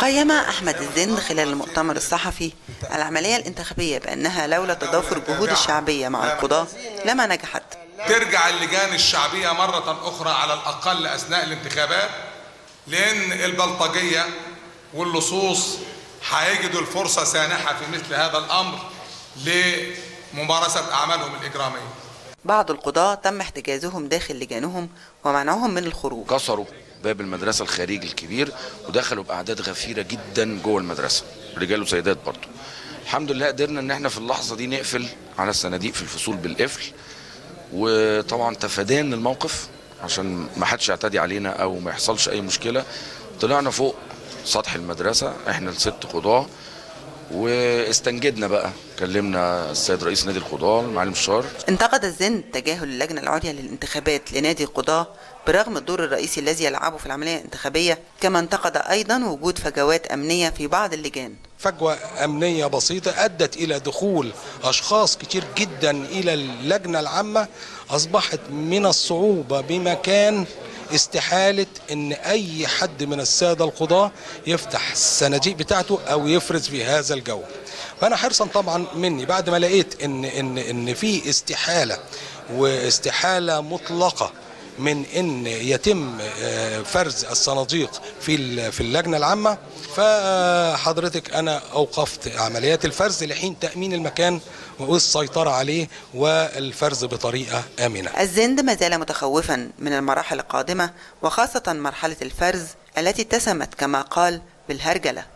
قيم أحمد الزند خلال المؤتمر الصحفي العملية الانتخابية بأنها لولا تضافر الجهود الشعبية مع القضاة لما نجحت ترجع اللجان الشعبية مرة أخرى على الأقل أثناء الانتخابات لأن البلطجية واللصوص هيجدوا الفرصة سانحة في مثل هذا الأمر لممارسة أعمالهم الإجرامية بعض القضاة تم احتجازهم داخل لجانهم ومنعهم من الخروج كسروا باب المدرسة الخارجي الكبير ودخلوا بأعداد غفيرة جدا جوه المدرسة رجال وسيدات برضه الحمد لله قدرنا ان احنا في اللحظة دي نقفل على الصناديق في الفصول بالقفل وطبعا تفادان الموقف عشان ما حدش يعتدي علينا او ما يحصلش اي مشكلة طلعنا فوق سطح المدرسة احنا الست قضاة واستنجدنا بقى كلمنا السيد رئيس نادي القضاة المعلم الشار انتقد الزند تجاهل اللجنة العليا للانتخابات لنادي القضاة برغم الدور الرئيسي الذي يلعبه في العملية الانتخابية كما انتقد أيضا وجود فجوات أمنية في بعض اللجان فجوة أمنية بسيطة أدت إلى دخول أشخاص كتير جدا إلى اللجنة العامة أصبحت من الصعوبة بمكان استحالة ان اي حد من السادة القضاة يفتح الصناديق بتاعته او يفرز في هذا الجو فانا حرصا طبعا مني بعد ما لقيت ان ان ان في استحالة واستحالة مطلقة من ان يتم فرز الصناديق في في اللجنه العامه فحضرتك انا اوقفت عمليات الفرز لحين تامين المكان والسيطره عليه والفرز بطريقه امنه. الزند ما زال متخوفا من المراحل القادمه وخاصه مرحله الفرز التي اتسمت كما قال بالهرجله.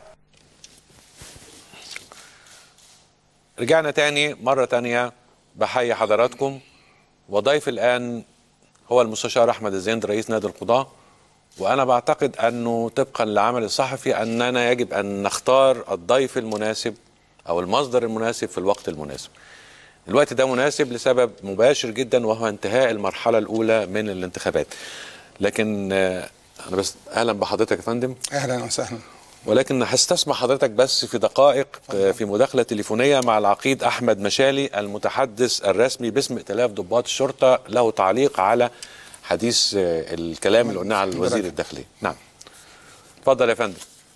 رجعنا تاني مره تانيه بحيي حضراتكم وضيف الان هو المستشار احمد الزند رئيس نادي القضاه وانا بعتقد انه طبقا لعمل الصحفي اننا يجب ان نختار الضيف المناسب او المصدر المناسب في الوقت المناسب. الوقت ده مناسب لسبب مباشر جدا وهو انتهاء المرحله الاولى من الانتخابات. لكن انا بس اهلا بحضرتك يا فندم. اهلا وسهلا. ولكن هستسمح حضرتك بس في دقائق في مداخله تليفونيه مع العقيد احمد مشالي المتحدث الرسمي باسم ائتلاف ضباط الشرطه له تعليق على حديث الكلام اللي قلناه على وزير الداخليه نعم اتفضل يا فندم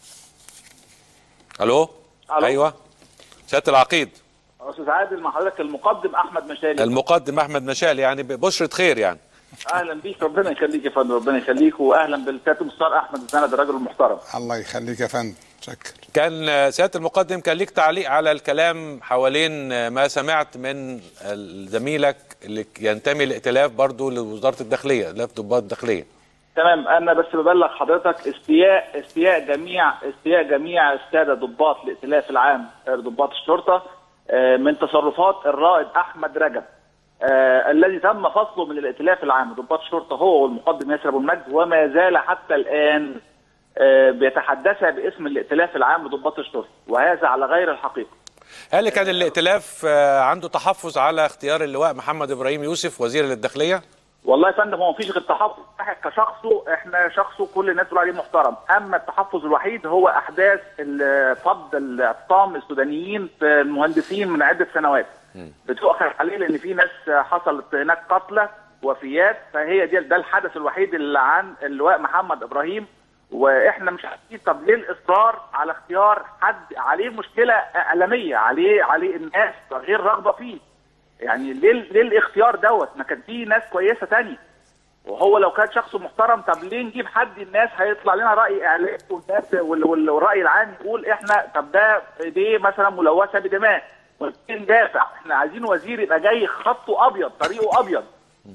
الو ألو. ايوه سياده العقيد استاذ عادل مع حضرتك المقدم احمد مشالي المقدم احمد مشالي يعني بشرة خير يعني اهلا بيك ربنا يخليك يا فندم ربنا يخليك واهلا بالكاتب الصار احمد الزند الراجل المحترم الله يخليك يا فندم شكر كان سياده المقدم كان ليك تعليق على الكلام حوالين ما سمعت من زميلك اللي ينتمي لائتلاف برضه لوزاره الداخليه ائتلاف ضباط الداخليه تمام انا بس ببلغ حضرتك استياء استياء جميع استياء جميع الساده ضباط الائتلاف العام ضباط الشرطه من تصرفات الرائد احمد رجب آه الذي تم فصله من الائتلاف العام ضباط الشرطه هو والمقدم ياسر ابو المجد وما زال حتى الان آه بيتحدث باسم الائتلاف العام لضباط الشرطه وهذا على غير الحقيقه. هل كان الائتلاف آه عنده تحفظ على اختيار اللواء محمد ابراهيم يوسف وزير للداخليه؟ والله يا فندم هو مفيش غير تحفظ كشخصه احنا شخصه كل الناس بتقول عليه محترم، اما التحفظ الوحيد هو احداث فض الاقطام السودانيين في المهندسين من عده سنوات. بتؤخذ عليه لان في ناس حصلت هناك قتلى وفيات فهي دي ده الحدث الوحيد اللي عن اللواء محمد ابراهيم واحنا مش عارفين طب ليه الاصرار على اختيار حد عليه مشكله اعلاميه عليه عليه الناس غير رغبه فيه يعني ليه ليه الاختيار دوت ما كان في ناس كويسه تانية وهو لو كان شخص محترم طب ليه نجيب حد الناس هيطلع لنا راي اعلامي والناس والراي العام يقول احنا طب ده دي مثلا ملوثه بدماء ندافع احنا عايزين وزير يبقى جاي خطه ابيض طريقه ابيض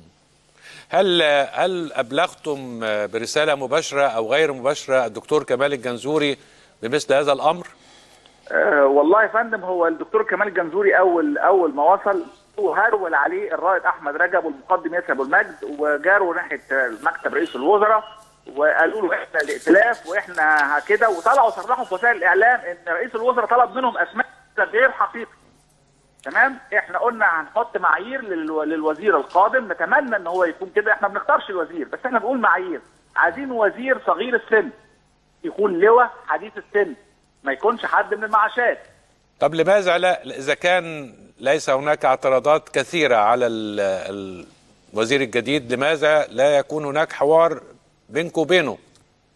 هل هل ابلغتم برساله مباشره او غير مباشره الدكتور كمال الجنزوري بمثل هذا الامر؟ أه والله يا فندم هو الدكتور كمال الجنزوري اول اول ما وصل هرول عليه الرائد احمد رجب والمقدم ياسر ابو المجد وجاروا ناحيه مكتب رئيس الوزراء وقالوا له احنا الائتلاف واحنا كده وطلعوا صرحوا في وسائل الاعلام ان رئيس الوزراء طلب منهم اسماء غير حقيقي تمام احنا قلنا هنحط معايير للو... للوزير القادم نتمنى ان هو يكون كده احنا ما بنختارش الوزير بس احنا بنقول معايير عايزين وزير صغير السن يكون لواء حديث السن ما يكونش حد من المعاشات طب لماذا لا اذا كان ليس هناك اعتراضات كثيره على الوزير الجديد لماذا لا يكون هناك حوار بينك وبينه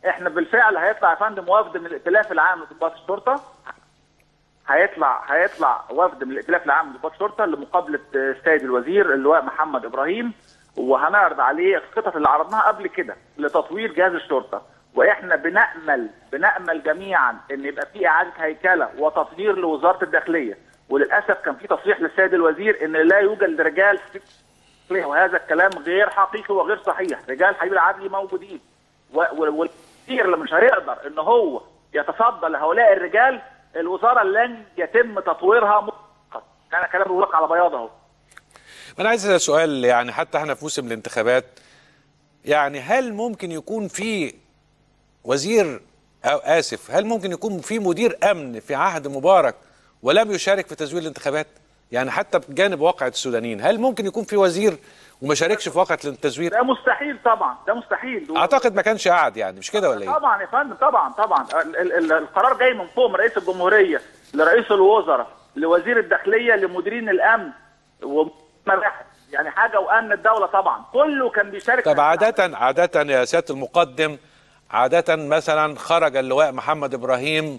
احنا بالفعل هيطلع يا فندم وفد من الائتلاف العام لضباط الشرطه هيطلع هيطلع وفد من الائتلاف العام لضباط الشرطه لمقابله آه، السيد الوزير اللواء محمد ابراهيم وهنعرض عليه الخطط اللي عرضناها قبل كده لتطوير جهاز الشرطه واحنا بنامل بنامل جميعا ان يبقى في اعاده هيكله وتطوير لوزاره الداخليه وللاسف كان في تصريح للسيد الوزير ان لا يوجد رجال في الداخلية، وهذا الكلام غير حقيقي وغير صحيح رجال حبيب العدلي موجودين و- و- والكثير اللي مش هيقدر ان هو يتصدى لهؤلاء الرجال الوزاره لن يتم تطويرها مطلقا انا كلام بقول لك على بياض اهو انا عايز اسال سؤال يعني حتى احنا في موسم الانتخابات يعني هل ممكن يكون في وزير او اسف هل ممكن يكون في مدير امن في عهد مبارك ولم يشارك في تزوير الانتخابات يعني حتى بجانب واقعة السودانيين هل ممكن يكون في وزير وما شاركش في واقعة التزوير ده مستحيل طبعا ده مستحيل اعتقد ما كانش قاعد يعني مش كده ولا ايه طبعا يا فندم طبعا طبعا ال- ال- ال- القرار جاي من فوق من رئيس الجمهوريه لرئيس الوزراء لوزير الداخليه لمديرين الامن ومباحث يعني حاجه وامن الدوله طبعا كله كان بيشارك طب في عادة عادة يا سيادة المقدم عادة مثلا خرج اللواء محمد إبراهيم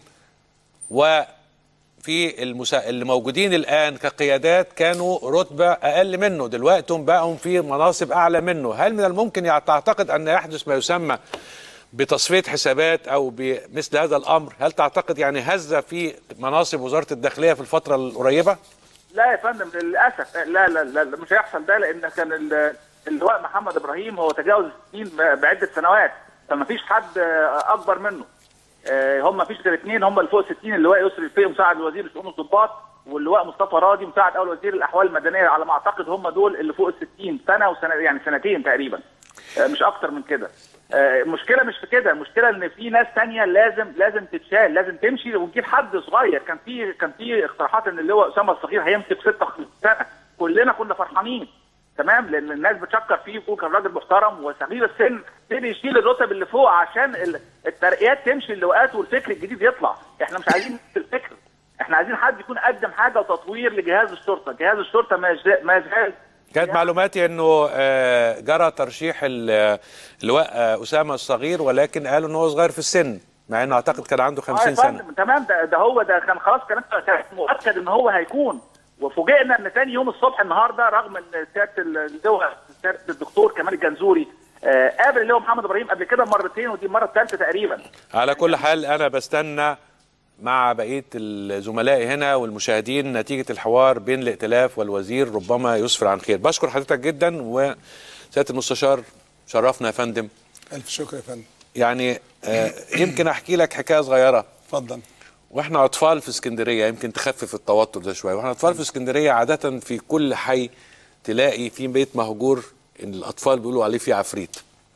وفي المسا... اللي موجودين الآن كقيادات كانوا رتبة أقل منه دلوقتي هم بقوا في مناصب أعلى منه هل من الممكن يع- تعتقد أن يحدث ما يسمى بتصفية حسابات أو بمثل هذا الأمر هل تعتقد يعني هزة في مناصب وزارة الداخلية في الفترة القريبة؟ لا يا فندم للاسف لا لا لا, لا مش هيحصل ده لان كان ال- اللواء محمد ابراهيم هو تجاوز الستين ب- بعده سنوات فما فيش حد آه، اكبر منه آه، هم ما فيش غير اثنين هم اللي فوق 60 اللواء يسري الفقي مساعد الوزير شؤون الضباط واللواء مصطفى راضي مساعد اول وزير الاحوال المدنيه على ما اعتقد هم دول اللي فوق ال 60 سنه وسنه يعني سنتين تقريبا آه، مش اكتر من كده آه، المشكله مش في كده المشكله ان في ناس تانية لازم لازم تتشال لازم تمشي ونجيب حد صغير كان في كان في اقتراحات ان اللواء اسامه الصغير هيمسك 56 سنه كلنا كنا فرحانين تمام لان الناس بتشكر فيه ويقول كان راجل محترم وصغير السن يبتدي يشيل الرتب اللي فوق عشان ال- الترقيات تمشي اللواءات والفكر الجديد يطلع احنا مش عايزين الفكر احنا عايزين حد يكون قدم حاجه وتطوير لجهاز الشرطه جهاز الشرطه ما يزال- ما يزال كانت معلوماتي انه آه، جرى ترشيح ال- اللواء آه، اسامه الصغير ولكن قالوا ان هو صغير في السن مع انه اعتقد كان عنده اه 50 يا سنه فندم تمام ده, ده هو ده كان خلاص كان كان مؤكد ان هو هيكون وفوجئنا ان ثاني يوم الصبح النهارده رغم ان سياده اللواء سياده الدكتور كمال الجنزوري آه قابل اللواء محمد ابراهيم قبل كده مرتين ودي المره الثالثه تقريبا على كل حال انا بستنى مع بقيه الزملاء هنا والمشاهدين نتيجه الحوار بين الائتلاف والوزير ربما يسفر عن خير بشكر حضرتك جدا وسياده المستشار شرفنا يا فندم الف شكر يا فندم يعني آه، يمكن احكي لك حكايه صغيره اتفضل واحنا اطفال في اسكندريه يمكن تخفف التوتر ده شويه واحنا اطفال في اسكندريه عاده في كل حي تلاقي في بيت مهجور ان الاطفال بيقولوا عليه فيه عفريت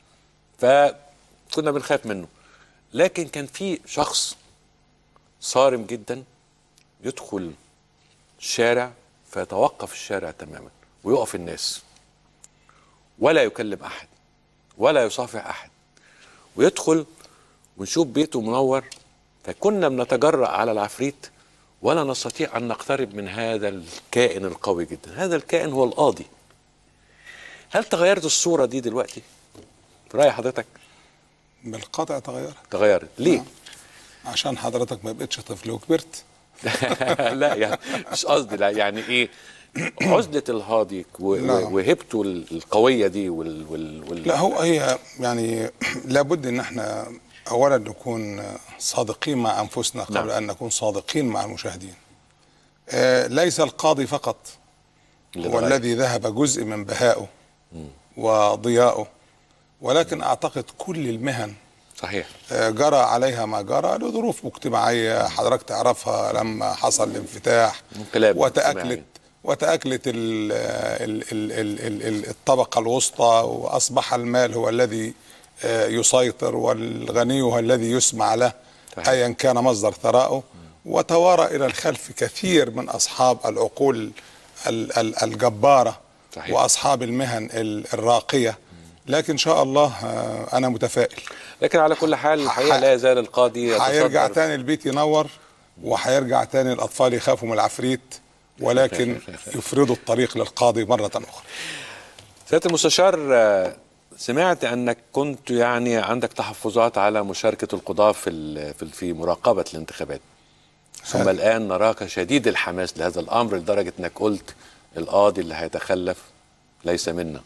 فكنا بنخاف منه لكن كان في شخص صارم جدا يدخل الشارع فيتوقف الشارع تماما ويقف الناس ولا يكلم احد ولا يصافح احد ويدخل ونشوف بيته منور فكنا بنتجرأ على العفريت ولا نستطيع أن نقترب من هذا الكائن القوي جدا هذا الكائن هو القاضي هل تغيرت الصورة دي دلوقتي؟ في رأي حضرتك بالقطع تغيرت تغيرت ليه؟ عشان حضرتك ما بقتش طفل وكبرت لا يعني مش قصدي لا يعني ايه عزلة الهادي و- لا. و- وهبته القوية دي وال, وال, وال لا هو هي يعني لابد ان احنا اولا نكون صادقين مع انفسنا قبل نعم. ان نكون صادقين مع المشاهدين آه، ليس القاضي فقط اللي هو اتغير. الذي ذهب جزء من بهائه وضيائه ولكن اعتقد كل المهن صحيح آه، جرى عليها ما جرى لظروف مجتمعيه حضرتك تعرفها لما حصل الانفتاح انقلاب وتاكلت اجتماعي. وتاكلت ال ال ال ال ال ال الطبقه الوسطى واصبح المال هو الذي آه، يسيطر والغني هو الذي يسمع له صحيح. ايا كان مصدر ثرائه وتوارى الى الخلف كثير من اصحاب العقول ال- ال- الجباره صحيح. واصحاب المهن ال- الراقيه لكن ان شاء الله آه، انا متفائل لكن على كل حال الحقيقة ح- لا يزال القاضي هيرجع يتصدر تاني البيت ينور وهيرجع تاني الاطفال يخافوا من العفريت ولكن يفرضوا الطريق للقاضي مره اخرى سيادة المستشار آه، سمعت انك كنت يعني عندك تحفظات على مشاركه القضاه في ال- في ال- في مراقبه الانتخابات ثم هذا- الان نراك شديد الحماس لهذا الامر لدرجه انك قلت القاضي اللي هيتخلف ليس منا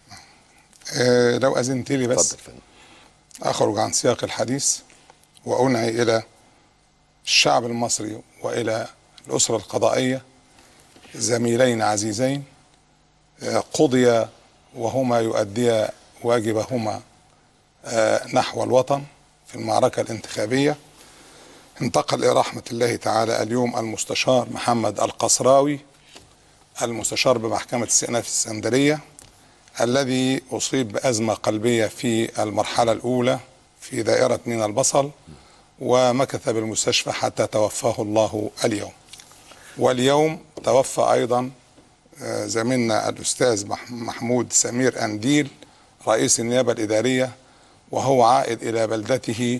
آه، لو أذنت لي بس اتفضل فندم أخرج عن سياق الحديث وأنعي إلى الشعب المصري وإلى الأسرة القضائية زميلين عزيزين آه، قضي وهما يؤديا واجبهما آه، نحو الوطن في المعركة الانتخابية انتقل إلى رحمة الله تعالى اليوم المستشار محمد القصراوي المستشار بمحكمة استئناف الاسكندرية الذي أصيب بأزمة قلبية في المرحلة الأولى في دائرة من البصل ومكث بالمستشفى حتى توفاه الله اليوم واليوم توفى أيضا آه، زميلنا الأستاذ مح- محمود سمير أنديل رئيس النيابة الإدارية وهو عائد إلى بلدته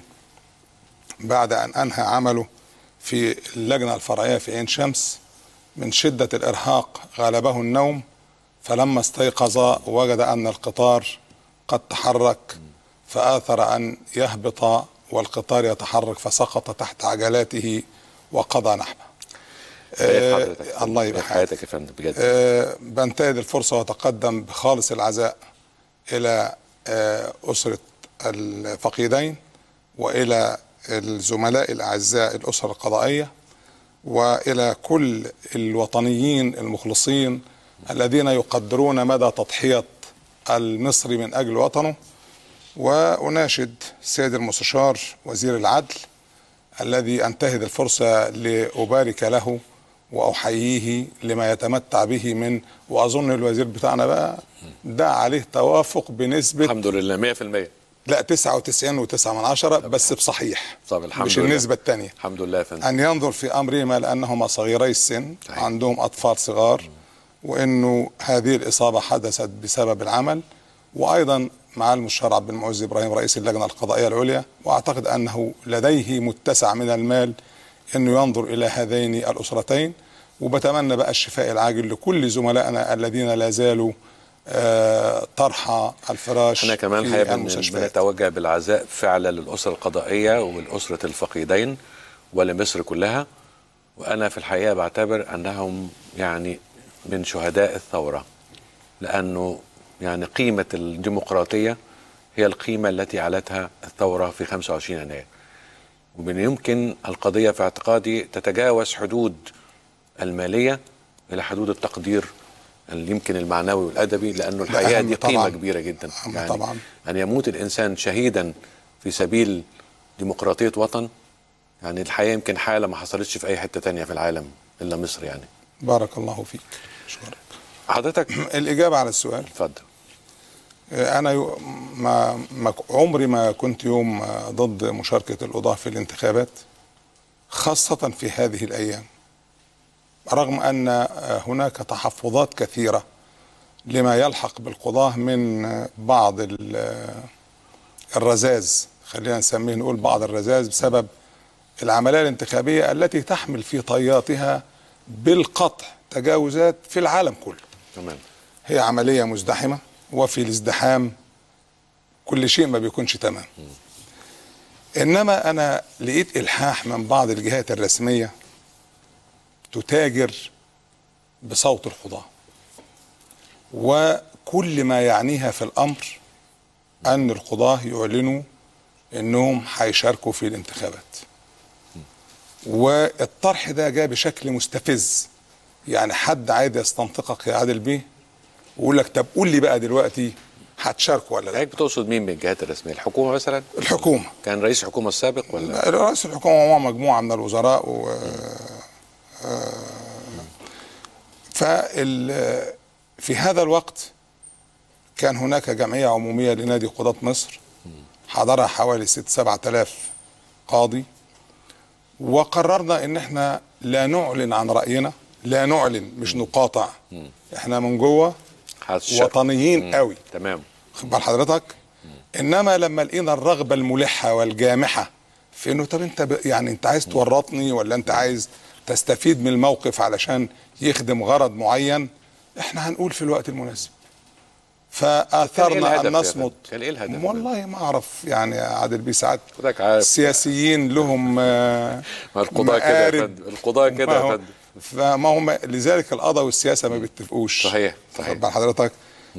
بعد أن أنهى عمله في اللجنة الفرعية في عين شمس من شدة الإرهاق غلبه النوم فلما استيقظ وجد أن القطار قد تحرك فآثر أن يهبط والقطار يتحرك فسقط تحت عجلاته وقضى نحبه شايف آه، حضرتك الله يبقى في حياتك يا فندم بجد آه، بنتهز الفرصة وأتقدم بخالص العزاء إلى آه، أسرة الفقيدين وإلى الزملاء الأعزاء الأسرة القضائية وإلى كل الوطنيين المخلصين الذين يقدرون مدى تضحية المصري من أجل وطنه وأناشد السيد المستشار وزير العدل الذي أنتهز الفرصة لأبارك له وأحييه لما يتمتع به من وأظن الوزير بتاعنا بقى ده عليه توافق بنسبة الحمد لله 100% لا 99 و9 من عشرة بس بصحيح طب الحمد مش لله النسبة الثانية الحمد لله يا فندم أن ينظر في أمرهما لأنهما صغيري السن صحيح. عندهم أطفال صغار وأنه هذه الإصابة حدثت بسبب العمل وأيضا مع المستشار عبد المعز إبراهيم رئيس اللجنة القضائية العليا وأعتقد أنه لديه متسع من المال أنه ينظر إلى هذين الأسرتين وبتمنى بقى الشفاء العاجل لكل زملائنا الذين لا زالوا آه، طرح الفراش احنا كمان في حابب المستشفيات نتوجه بالعزاء فعلا للاسره القضائيه ولاسره الفقيدين ولمصر كلها وانا في الحقيقه بعتبر انهم يعني من شهداء الثوره لانه يعني قيمه الديمقراطيه هي القيمه التي علتها الثوره في 25 يناير ومن يمكن القضيه في اعتقادي تتجاوز حدود الماليه الى حدود التقدير اللي يمكن المعنوي والادبي لانه الحقيقه أهم دي قيمه طبعاً. كبيره جدا أهم طبعاً. ان يموت الانسان شهيدا في سبيل ديمقراطيه وطن يعني الحقيقه يمكن حاله ما حصلتش في اي حته تانية في العالم الا مصر يعني بارك الله فيك شكرا حضرتك الإجابة على السؤال اتفضل أنا يو- ما ما عمري ما كنت يوم ضد مشاركة القضاة في الانتخابات خاصة في هذه الأيام رغم أن هناك تحفظات كثيرة لما يلحق بالقضاة من بعض ال- الرذاذ خلينا نسميه نقول بعض الرذاذ بسبب العملية الانتخابية التي تحمل في طياتها بالقطع تجاوزات في العالم كله تمام هي عملية مزدحمة وفي الازدحام كل شيء ما بيكونش تمام إنما أنا لقيت إلحاح من بعض الجهات الرسمية تتاجر بصوت القضاة وكل ما يعنيها في الأمر أن القضاة يعلنوا أنهم هيشاركوا في الانتخابات والطرح ده جاء بشكل مستفز يعني حد عايز يستنطقك يا عادل بيه ويقول لك طب قول لي بقى دلوقتي هتشاركوا ولا لا حضرتك بتقصد مين من الجهات الرسميه الحكومه مثلا الحكومه كان رئيس الحكومه السابق ولا رئيس الحكومه ومعه مجموعه من الوزراء و فال في هذا الوقت كان هناك جمعيه عموميه لنادي قضاة مصر حضرها حوالي ست سبعة آلاف قاضي وقررنا ان احنا لا نعلن عن راينا لا نعلن مش نقاطع احنا من جوه هتشارك. وطنيين مم. قوي تمام خد بال حضرتك انما لما لقينا الرغبه الملحه والجامحه في انه طب انت ب... يعني انت عايز تورطني ولا انت عايز تستفيد من الموقف علشان يخدم غرض معين احنا هنقول في الوقت المناسب فاثرنا الهدف ان يا نصمت فندم؟ كان إيه الهدف؟ والله ما اعرف يعني يا عادل بيه ساعات حضرتك عارف السياسيين لهم آه، ما القضاء كده يا مآرب. فندم القضاء كده ما يا هو- فندم فما هم لذلك القضاء والسياسه ما بيتفقوش صحيح، صحيح. واخد بال حضرتك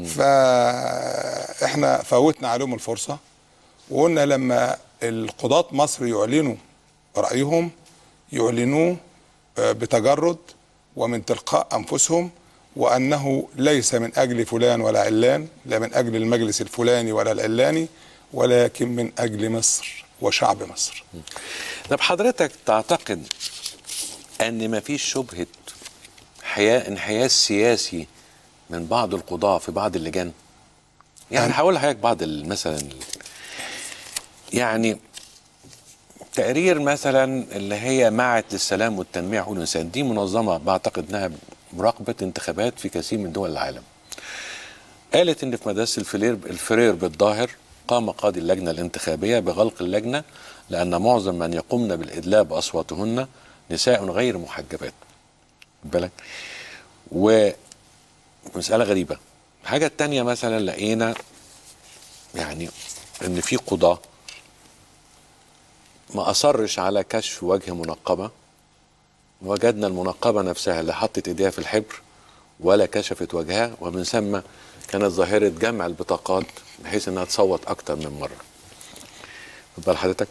فاحنا فوتنا عليهم الفرصه وقلنا لما القضاة مصر يعلنوا رايهم يعلنوه آه، بتجرد ومن تلقاء انفسهم وانه ليس من اجل فلان ولا علان لا من اجل المجلس الفلاني ولا العلاني ولكن من اجل مصر وشعب مصر طب حضرتك تعتقد ان ما فيش شبهه حياة انحياز سياسي من بعض القضاة في بعض اللجان يعني أنا- هقول لحضرتك بعض ال- مثلا ال- يعني تقرير مثلا اللي هي معهد للسلام والتنمية حقوق الإنسان دي منظمة بعتقد إنها مراقبة انتخابات في كثير من دول العالم قالت إن في مدرسة الفرير الفرير بالظاهر قام قاضي اللجنة الانتخابية بغلق اللجنة لأن معظم من يقومن بالإدلاء بأصواتهن نساء غير محجبات خد بالك ومسألة غريبة الحاجة التانية مثلا لقينا يعني إن في قضاة ما أصرش على كشف وجه منقبة وجدنا المنقبة نفسها لا حطت إيديها في الحبر ولا كشفت وجهها ومن ثم كانت ظاهرة جمع البطاقات بحيث إنها تصوت أكتر من مرة خد بال حضرتك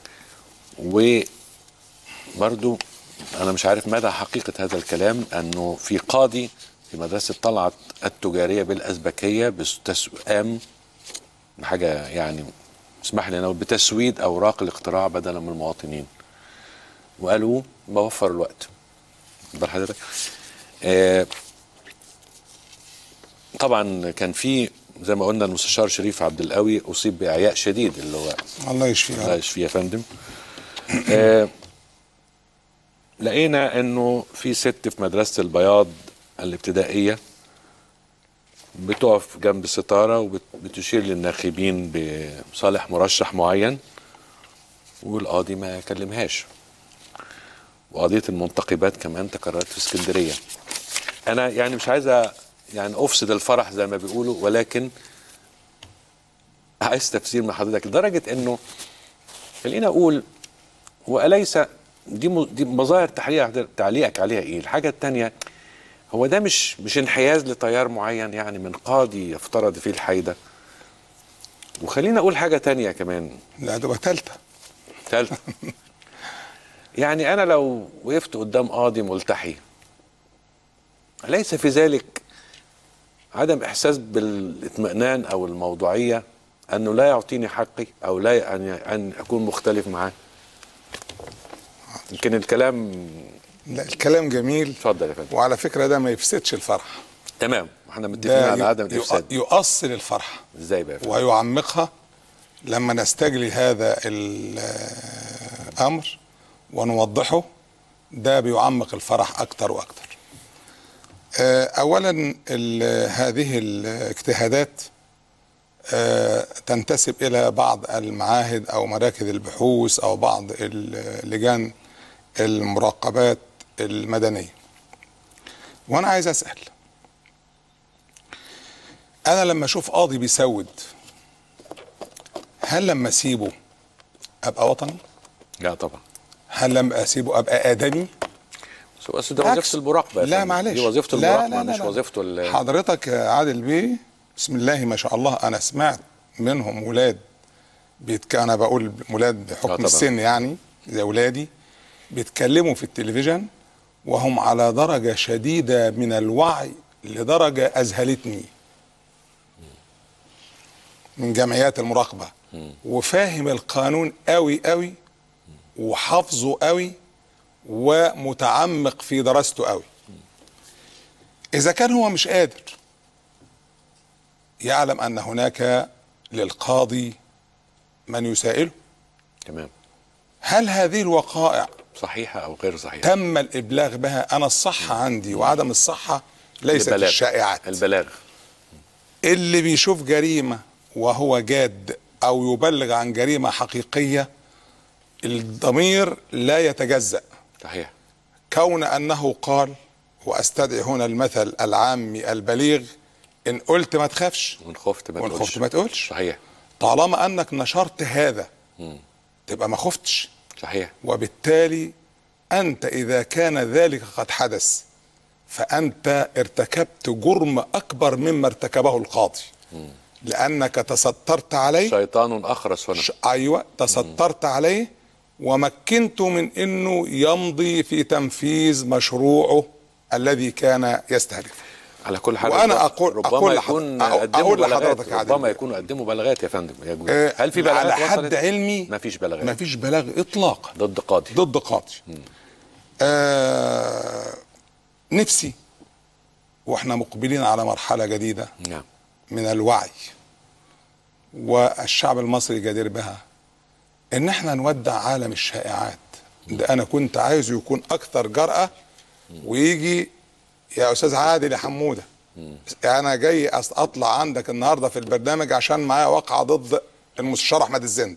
وبرضو أنا مش عارف مدى حقيقة هذا الكلام أنه في قاضي في مدرسة طلعت التجارية بالأزبكية باستسقام حاجة يعني اسمح لي أنا بتسويد أوراق الاقتراع بدلا من المواطنين وقالوا بوفر الوقت بال حضرتك آه طبعا كان في زي ما قلنا المستشار شريف عبد القوي اصيب باعياء شديد اللي هو الله يشفيه الله يشفيه يا فندم آه لقينا انه في ست في مدرسه البياض الابتدائيه بتقف جنب الستاره وبتشير للناخبين بصالح مرشح معين والقاضي ما كلمهاش وقضيه المنتقبات كمان تكررت في اسكندريه انا يعني مش عايز أ- يعني افسد الفرح زي ما بيقولوا ولكن عايز تفسير من حضرتك لدرجه انه خلينا اقول واليس دي م- دي مظاهر تحليل تعليقك عليها ايه؟ الحاجه الثانيه هو ده مش مش انحياز لتيار معين يعني من قاضي يفترض فيه الحيده وخلينا اقول حاجه تانية كمان لا تبقى ثالثه ثالثه يعني انا لو وقفت قدام قاضي ملتحي ليس في ذلك عدم احساس بالاطمئنان او الموضوعيه انه لا يعطيني حقي او لا ان ان اكون مختلف معاه يمكن الكلام لا الكلام جميل اتفضل يا فندم وعلى فكره ده ما يفسدش الفرح تمام احنا متفقين ده على ي- عدم يؤ- الافساد يؤصل الفرح ازاي بقى يا فندم؟ ويعمقها لما نستجلي هذا الامر ونوضحه ده بيعمق الفرح اكتر واكتر آه، اولا ال- هذه الاجتهادات آه، تنتسب الى بعض المعاهد او مراكز البحوث او بعض اللجان المراقبات المدنيه وانا عايز اسال انا لما اشوف قاضي بيسود هل لما اسيبه ابقى وطني لا طبعا هل لما اسيبه ابقى ادمي بس هو أصل ده عكس. وظيفه المراقبه يا لا فندم. معلش دي وظيفه لا المراقبه لا لا مش لا. وظيفته ال- حضرتك يا عادل بيه بسم الله ما شاء الله انا سمعت منهم ولاد بيتك انا بقول ولاد آه بحكم طبعا. السن يعني زي ولادي بيتكلموا في التلفزيون وهم على درجة شديدة من الوعي لدرجة أذهلتني من جمعيات المراقبة وفاهم القانون قوي قوي وحافظه قوي ومتعمق في دراسته قوي إذا كان هو مش قادر يعلم أن هناك للقاضي من يسائله تمام هل هذه الوقائع صحيحه او غير صحيحه تم الإبلاغ بها أنا الصحة عندي وعدم الصحة ليست البلاغ. الشائعات البلاغ اللي بيشوف جريمة وهو جاد أو يبلغ عن جريمة حقيقية الضمير لا يتجزأ صحيح كون أنه قال وأستدعي هنا المثل العامي البليغ ان قلت ما تخافش وان خفت ما وان تقولش خفت ما تقولش صحيح طالما انك نشرت هذا تبقى ما خفتش صحيح وبالتالي انت اذا كان ذلك قد حدث فانت ارتكبت جرم اكبر مما ارتكبه القاضي لانك تسترت عليه شيطان اخرس هنا ش- ايوه تسترت عليه ومكنته من انه يمضي في تنفيذ مشروعه الذي كان يستهدفه على كل حال وأنا ربما- أقول- ربما أقول يكون لحض- أقول- قدموا أقول بلاغات لحضرتك يا عادل ربما بيه. يكونوا قدموا بلاغات يا فندم يجوز. آه، هل في بلاغات على حد وصلت؟ علمي ما فيش بلاغات ما فيش بلاغ اطلاقا ضد قاضي ضد قاضي آه نفسي واحنا مقبلين على مرحله جديده نعم من الوعي والشعب المصري جدير بها ان احنا نودع عالم الشائعات ده انا كنت عايزه يكون اكثر جرأة ويجي يا استاذ عادل يا حموده انا جاي أص- اطلع عندك النهارده في البرنامج عشان معايا واقعه ضد المستشار احمد الزند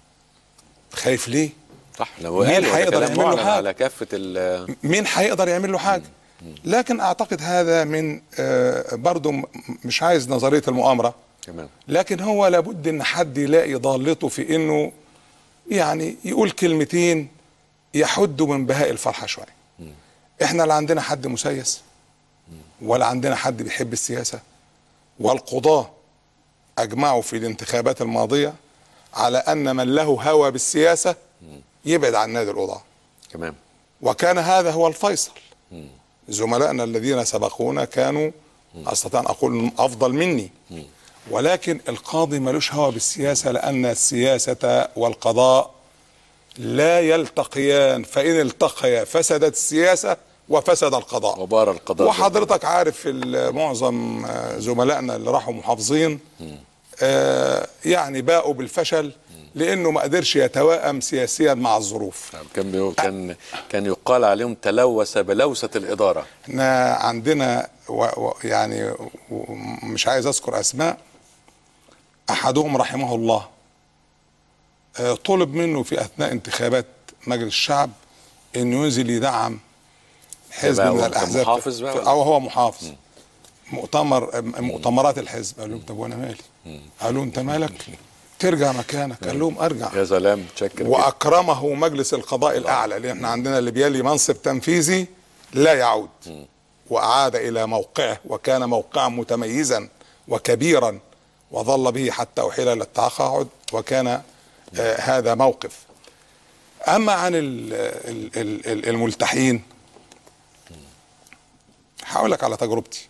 خايف ليه صح لو مين قال وده هيقدر كلام يعمل له معلن حاجة؟ على كافه ال مين هيقدر يعمل له حاجه لكن اعتقد هذا من آه، برضو م- مش عايز نظريه المؤامره تمام لكن هو لابد ان حد يلاقي ضالته في انه يعني يقول كلمتين يحدوا من بهاء الفرحه شويه احنا لا عندنا حد مسيس ولا عندنا حد بيحب السياسه والقضاه اجمعوا في الانتخابات الماضيه على ان من له هوى بالسياسه يبعد عن نادي القضاه تمام وكان هذا هو الفيصل زملائنا الذين سبقونا كانوا استطيع ان اقول انهم افضل مني ولكن القاضي ملوش هوى بالسياسه لان السياسه والقضاء لا يلتقيان فان التقيا فسدت السياسه وفسد القضاء وبار القضاء وحضرتك عارف ال- معظم آه، زملائنا اللي راحوا محافظين آه، يعني باءوا بالفشل لانه ما قدرش يتوائم سياسيا مع الظروف نعم، كان بيقول كان كان يقال عليهم تلوث بلوثه الاداره احنا عندنا و و يعني و مش عايز اذكر اسماء احدهم رحمه الله آه، طلب منه في اثناء انتخابات مجلس الشعب انه ينزل يدعم حزب بقى من هو الاحزاب محافظ بقى ولا؟ او هو محافظ مؤتمر مؤتمرات الحزب قال لهم طب وانا مالي قالوا انت مالك ترجع مكانك قال لهم ارجع يا سلام تشكر جدا. واكرمه مجلس القضاء الاعلى لان احنا عندنا اللي بيلي منصب تنفيذي لا يعود واعاد الى موقعه وكان موقعا متميزا وكبيرا وظل به حتى احيل الى التقاعد وكان آه هذا موقف اما عن ال- ال- ال- ال- الملتحين هقول لك على تجربتي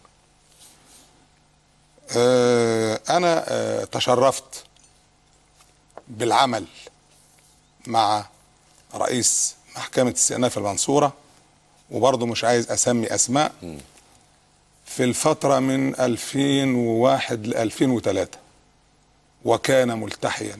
آه انا آه تشرفت بالعمل مع رئيس محكمة استئناف المنصورة وبرضه مش عايز أسمي أسماء في الفترة من 2001 ل 2003 وكان ملتحيا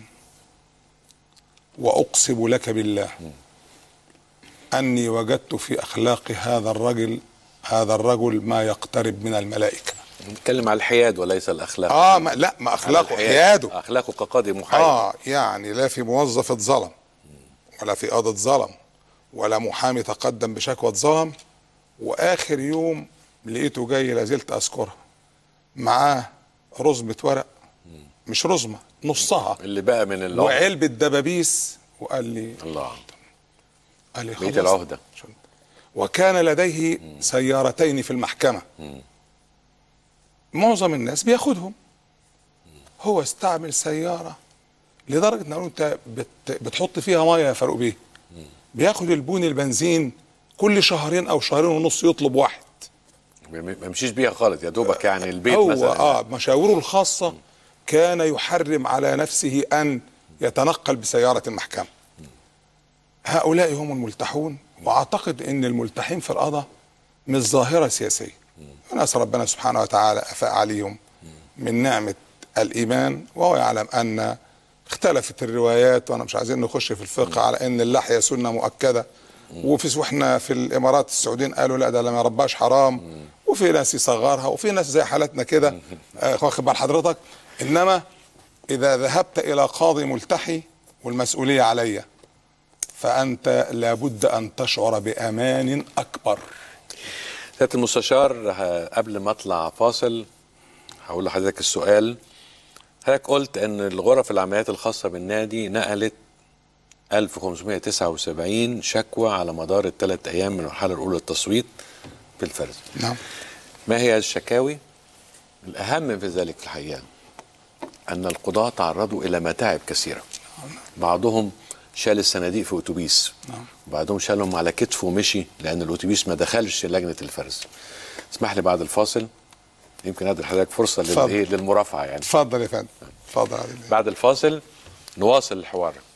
وأقسم لك بالله أني وجدت في أخلاق هذا الرجل هذا الرجل ما يقترب من الملائكة نتكلم على الحياد وليس الاخلاق آه ما لا ما على أخلاقه الحياد. حياده اخلاقه كقاضي محايد اه يعني لا في موظف اتظلم ولا في قاضي اتظلم ولا محامي تقدم بشكوى اتظلم واخر يوم لقيته جاي لازلت اذكرها معاه رزمه ورق مش رزمه نصها اللي بقى من العهده وعلبه دبابيس وقال لي الله قال لي بيت خلاص. العهدة. وكان لديه سيارتين في المحكمه معظم الناس بياخدهم هو استعمل سياره لدرجه ان قالوا انت بت بتحط فيها ميه يا فاروق بيه بياخد البون البنزين كل شهرين او شهرين ونص يطلب واحد ما ما يمشيش بيها خالص يا دوبك يعني البيت هو مثلا اه مشاوره الخاصه كان يحرم على نفسه ان يتنقل بسياره المحكمه هؤلاء هم الملتحون واعتقد ان الملتحين في القضاء مش ظاهره سياسيه ونسال ربنا سبحانه وتعالى افاء عليهم من نعمه الايمان وهو يعلم ان اختلفت الروايات وانا مش عايزين نخش في الفقه على ان اللحيه سنه مؤكده وفي واحنا في الامارات السعوديين قالوا لا ده لما يرباش حرام وفي ناس يصغرها وفي ناس زي حالتنا كده آه، واخد بال حضرتك انما اذا ذهبت الى قاضي ملتحي والمسؤوليه عليا فانت لابد ان تشعر بامان اكبر سياده المستشار ه- قبل ما اطلع فاصل هقول لحضرتك السؤال حضرتك قلت ان الغرف العمليات الخاصه بالنادي نقلت 1579 شكوى على مدار الثلاث ايام من المرحله الاولى للتصويت في الفرز نعم ما هي الشكاوي الأهم في ذلك الحقيقة أن القضاة تعرضوا إلى متاعب كثيرة بعضهم شال الصناديق في أتوبيس نعم. وبعضهم شالهم على كتفه ومشي لأن الأتوبيس ما دخلش لجنة الفرز اسمح لي بعد الفاصل يمكن ادي لحضرتك فرصة اتفضل. للإيه للمرافعة يعني اتفضل يا فندم اتفضل يا عادل بعد الفاصل نواصل الحوار